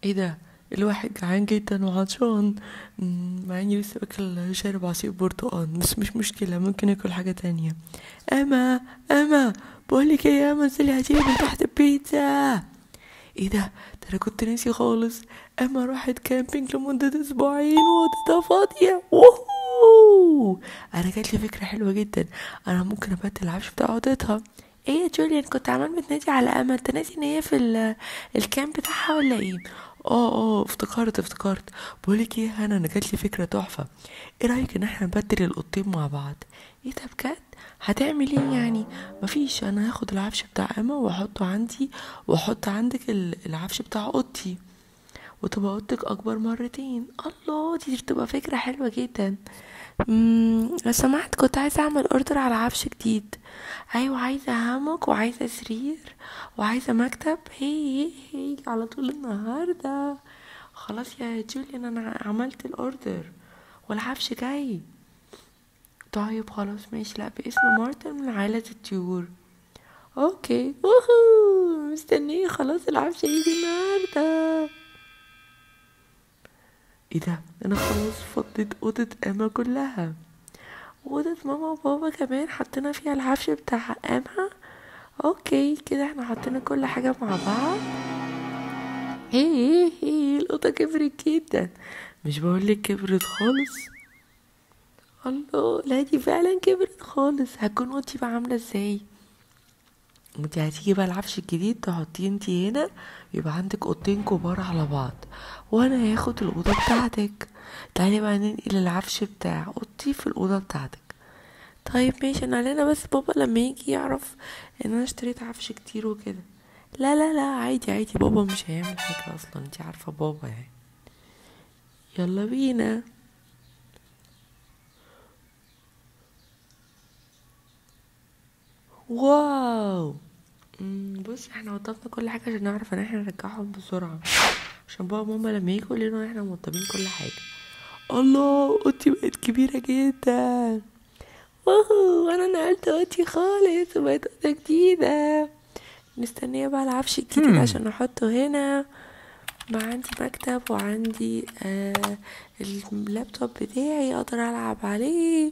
ايه ده الواحد جعان جدا وعطشان مم، مع اني لسه باكل شارب عصير برتقال بس مش مشكلة ممكن اكل حاجة تانية اما اما بقولك ايه يا اما انزلي هاتيلي من تحت البيتزا ايه ده ده انا كنت ناسي خالص اما راحت كامبينج لمدة اسبوعين واوضتها فاضية ووهو انا جات لي فكرة حلوة جدا انا ممكن ابدل العفش بتاع اوضتها ايه يا جوليان كنت عمال بتنادي على امل انت ناسي ان هي في ال- الكامب بتاعها ولا ايه اه اه افتكرت افتكرت بقولك ايه يا هنا انا جات لي فكره تحفه ايه رايك ان احنا نبدل الاوضتين مع بعض ايه ده بجد هتعمل ايه يعني مفيش انا هاخد العفش بتاع اما واحطه عندي واحط عندك ال- العفش بتاع اوضتي وتبقى اوضتك اكبر مرتين الله دي تبقى فكره حلوه جدا امم لو سمحت كنت عايزه اعمل اوردر على عفش جديد ايوه عايزه هامك وعايزه سرير وعايزه مكتب هي هي هي على طول النهارده خلاص يا جوليان انا عملت الاوردر والعفش جاي طيب خلاص ماشي لا باسم مارتن من عائلة الطيور اوكي ووهو مستنيه خلاص العفش يجي النهارده ايه ده انا خلاص فضيت اوضه اما كلها اوضه ماما وبابا كمان حطينا فيها العفش بتاع اما اوكي كده احنا حطينا كل حاجه مع بعض ايه ايه ايه الاوضه كبرت جدا مش بقولك كبرت خالص الله لا دي فعلا كبرت خالص هتكون اوضتي بقى عامله ازاي انتي هتيجي بقى العفش الجديد تحطيه انتي هنا يبقى عندك اوضتين كبار على بعض وانا هاخد الاوضه بتاعتك تعالي بقى ننقل العفش بتاع اوضتي في الاوضه بتاعتك طيب ماشي انا علينا بس بابا لما يجي يعرف ان انا اشتريت عفش كتير وكده لا لا لا عادي عادي بابا مش هيعمل حاجه اصلا انتي عارفه بابا يعني يلا بينا واو مم، بص احنا وضبنا كل حاجة عشان نعرف ان احنا نرجعهم بسرعة عشان بابا وماما لما يجوا يقولوا لنا احنا موضبين كل حاجة الله اوضتي بقت كبيرة جدا واو انا نقلت اوضتي خالص وبقت اوضة جديدة مستنية بقى العفش الجديد عشان نحطه هنا بقى عندي مكتب وعندي آه اللابتوب بتاعي اقدر العب عليه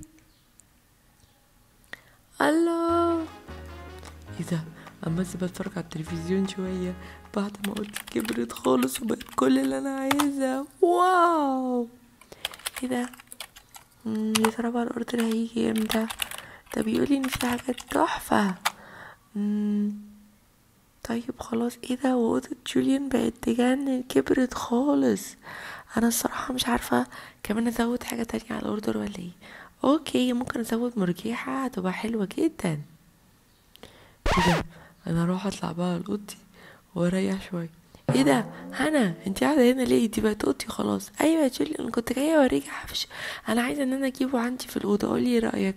الله ايه ده اما بس بتفرج على التلفزيون شوية بعد ما قلت كبرت خالص وبقت كل اللي انا عايزة واو ايه ده مم، يا ترى بقى الاوردر هيجي امتى ده بيقولي ان في حاجات تحفة مم، طيب خلاص ايه ده واوضة جوليان بقت تجنن كبرت خالص انا الصراحة مش عارفة كمان ازود حاجة تانية على الاوردر ولا ايه اوكي ممكن ازود مرجيحة هتبقى حلوة جدا ايه ده انا اروح اطلع بقى لاوضتي واريح شويه ايه ده هنا انت قاعده هنا ليه دي بقت اوضتي خلاص ايوه يا جولي انا كنت جايه اوريكي حفش انا عايزه ان انا اجيبه عندي في الاوضه قولي ايه رايك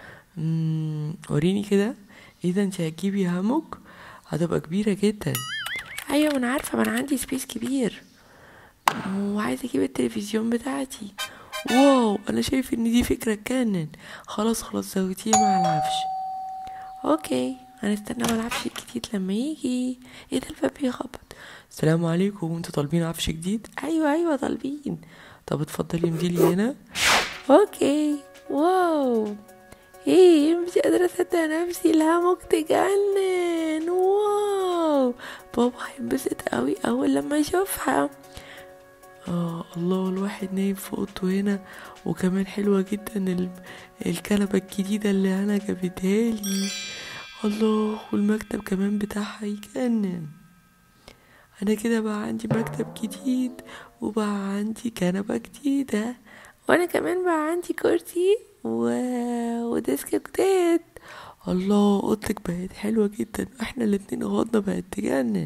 امم وريني كده ايه ده انت هتجيبي هاموك هتبقى كبيره جدا ايوه ما انا عارفه ما انا عندي سبيس كبير وعايزه اجيب التلفزيون بتاعتي واو انا شايف ان دي فكره تجنن خلاص خلاص زوديه مع العفش اوكي هنستنى بقى العفش الجديد لما يجي ايه ده الباب بيخبط السلام عليكم انتوا طالبين عفش جديد ايوه ايوه طالبين طب اتفضلي امضيلي هنا اوكي واو ايه مش قادرة اصدق نفسي الهاموك تجنن واو بابا هينبسط قوي اول لما يشوفها اه الله الواحد نايم في اوضته هنا وكمان حلوة جدا ال- الكنبة الجديدة اللي انا جابتها لي الله والمكتب كمان بتاعها يجنن انا كده بقى عندي مكتب جديد وبقى عندي كنبة جديدة وانا كمان بقى عندي كرسي و... وديسك جديد الله اوضتك بقت حلوة جدا احنا الاتنين اوضنا بقت تجنن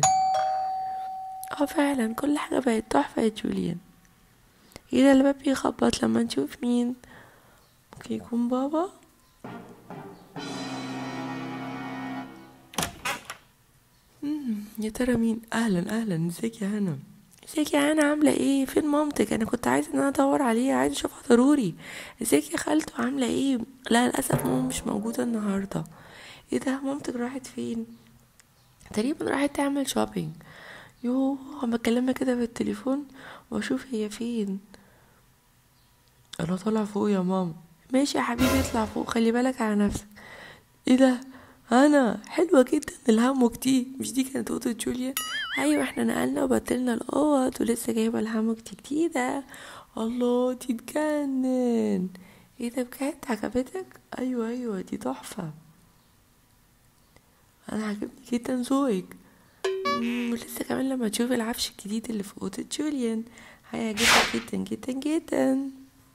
اه فعلا كل حاجة بقت تحفة يا جوليان ايه ده الباب بيخبط لما نشوف مين ممكن يكون بابا مم، يا ترى مين اهلا اهلا ازيك يا هنا ازيك يا هنا عامله ايه فين مامتك انا كنت عايزه ان انا ادور عليها عايزه اشوفها ضروري ازيك يا خالته عامله ايه لا للاسف ماما مش موجوده النهارده ايه ده مامتك راحت فين تقريبا راحت تعمل شوبينج يوه عم بكلمها كده في التليفون واشوف هي فين انا طالع فوق يا ماما ماشي يا حبيبي اطلع فوق خلي بالك على نفسك ايه ده انا حلوه جدا الهاموك دي مش دي كانت اوضه جوليان ايوه احنا نقلنا وبدلنا الاوض ولسه جايبه الهاموك دي جديده الله دي تجنن ايه ده بجد عجبتك ايوه ايوه دي تحفه انا عجبني جدا ذوقك مم، ولسه كمان لما تشوف العفش الجديد اللي في اوضه جوليان هيعجبك جدا جدا جدا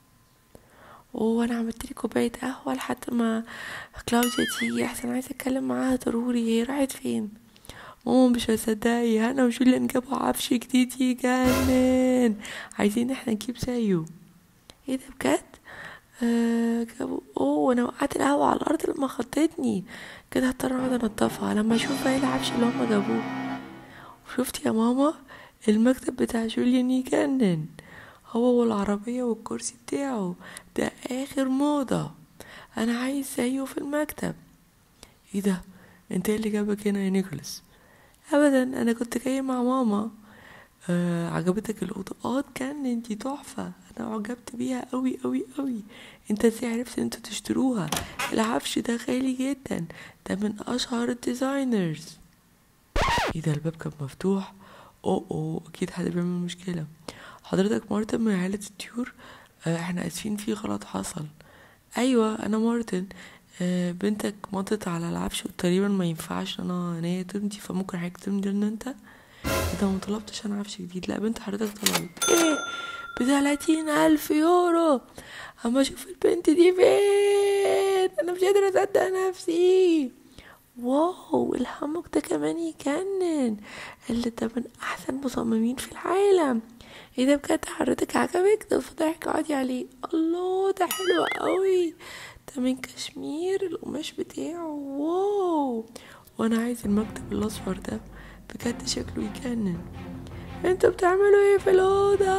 وانا عملت لي كوبايه قهوه لحد ما كلاوديا تيجي احسن عايزه اتكلم معاها ضروري هي راحت فين ماما مش هتصدقي انا وجوليان جابوا عفش جديد يجنن عايزين احنا نجيب زيه ايه ده بجد آه جابوا اوه انا وقعت القهوه على الارض لما خضتني كده هضطر اقعد انضفها لما اشوف بقى العفش اللي هما جابوه شفت يا ماما المكتب بتاع جوليان يجنن هو والعربية والكرسي بتاعه ده آخر موضة أنا عايز زيه في المكتب ايه ده انت ايه اللي جابك هنا يا نيكولاس ابدا انا كنت جاي مع ماما آه عجبتك الاوضه اه اتجنن دي تحفه انا عجبت بيها قوي قوي قوي انت ازاي عرفت ان انتوا تشتروها العفش ده غالي جدا ده من اشهر الديزاينرز ايه ده الباب كان مفتوح اوه اوه اكيد حد بيعمل مشكله حضرتك مارتن من عائله الطيور آه احنا اسفين في غلط حصل ايوه انا مارتن آه بنتك مضت على العفش وتقريبا ما ينفعش انا ان هي تمضي فممكن حضرتك تمضي لنا انت انت ما طلبتش انا عفش جديد لا بنت حضرتك طلبت ايه بتلاتين الف يورو اما اشوف البنت دي فين انا مش قادرة اصدق نفسي واو الهاموك ده كمان يجنن اللي ده من احسن مصممين في العالم ايه ده بجد حضرتك عجبك ده فضحك اقعدي عليه الله ده حلو قوي ده من كشمير القماش بتاعه واو وانا عايز المكتب الاصفر ده بجد شكله يجنن انتوا بتعملوا ايه في الاوضه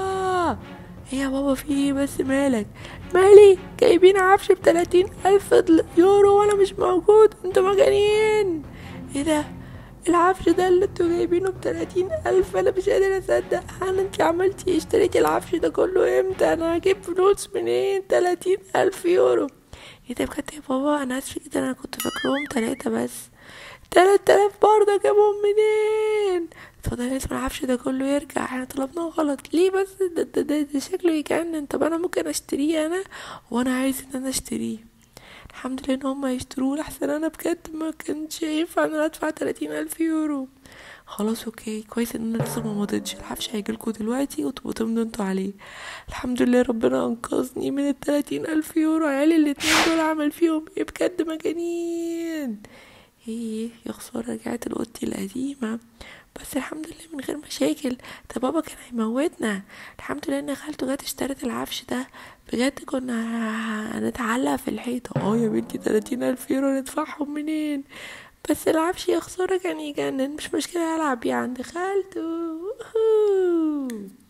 ايه يا بابا في ايه بس مالك مالي جايبين عفش بتلاتين الف يورو وانا مش موجود انتوا مجانين ايه ده العفش ده اللي انتوا جايبينه بتلاتين ألف أنا مش قادرة أصدق هل انت عملتي ايه اشتريتي العفش ده كله امتى أنا هجيب فلوس منين تلاتين ألف يورو ايه ده بجد يا بابا أنا آسفة جدا أنا كنت فاكرهم تلاتة بس تلات آلاف برضه جابهم منين اتفضلي لازم العفش ده كله يرجع احنا طلبناه غلط ليه بس ده, ده, ده, ده شكله يجنن طب أنا ممكن أشتريه أنا وأنا عايز إن أنا أشتريه الحمد لله ان هم يشتروه لحسن انا بجد ما كانش ينفع ان انا ادفع تلاتين الف يورو خلاص اوكي كويس ان انا لسه ما مضيتش العفش هيجيلكوا دلوقتي وتبقوا تمضوا انتوا عليه الحمد لله ربنا انقذني من التلاتين الف يورو عيالي الاتنين دول عمل فيهم ايه بجد مجانين ايه يا خسارة رجعت لأوضتي القديمة بس الحمد لله من غير مشاكل ده بابا كان هيموتنا الحمد لله ان خالته جت اشترت العفش ده بجد كنا هنتعلق في الحيطة اه يا بنتي تلاتين ألف يورو ندفعهم منين بس العفش يا خسارة كان يجنن مش مشكلة ألعب بيه عند خالته